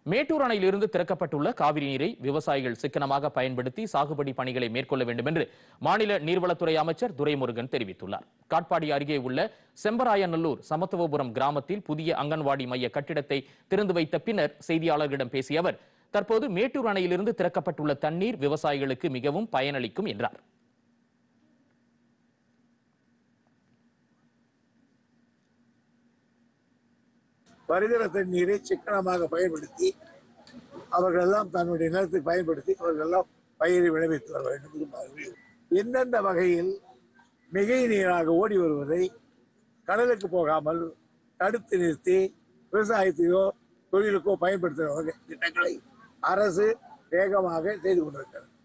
மேட்டூர் அணையிலிருந்து திறக்கப்பட்டுள்ள காவிரி நீரை விவசாயிகள் சிக்கனமாக பயன்படுத்தி சாகுபடி பணிகளை மேற்கொள்ள வேண்டும் என்று மாநில நீர்வளத்துறை அமைச்சர் துரைமுருகன் தெரிவித்துள்ளார் காட்பாடி அருகே உள்ள செம்பராயநல்லூர் சமத்துவபுரம் கிராமத்தில் புதிய அங்கன்வாடி மைய கட்டிடத்தை திறந்து வைத்த பின்னர் செய்தியாளர்களிடம் பேசிய அவர் தற்போது மேட்டூர் அணையிலிருந்து திறக்கப்பட்டுள்ள தண்ணீர் விவசாயிகளுக்கு மிகவும் பயனளிக்கும் என்றார் வருகிற தண்ணீரை சிக்கனமாக பயன்படுத்தி அவர்கள் எல்லாம் தன்னுடைய நிலத்துக்கு பயன்படுத்தி அவர்கள் எல்லாம் பயிரை விளைவித்து வர வேண்டும் என்று மறுபடியும் எந்தெந்த வகையில் மிகை நீராக ஓடி வருவதை கடலுக்கு போகாமல் தடுத்து நிறுத்தி விவசாயத்தையோ தொழிலுக்கோ பயன்படுத்துகிற வகை திட்டங்களை அரசு வேகமாக செய்து கொண்டிருக்கிறது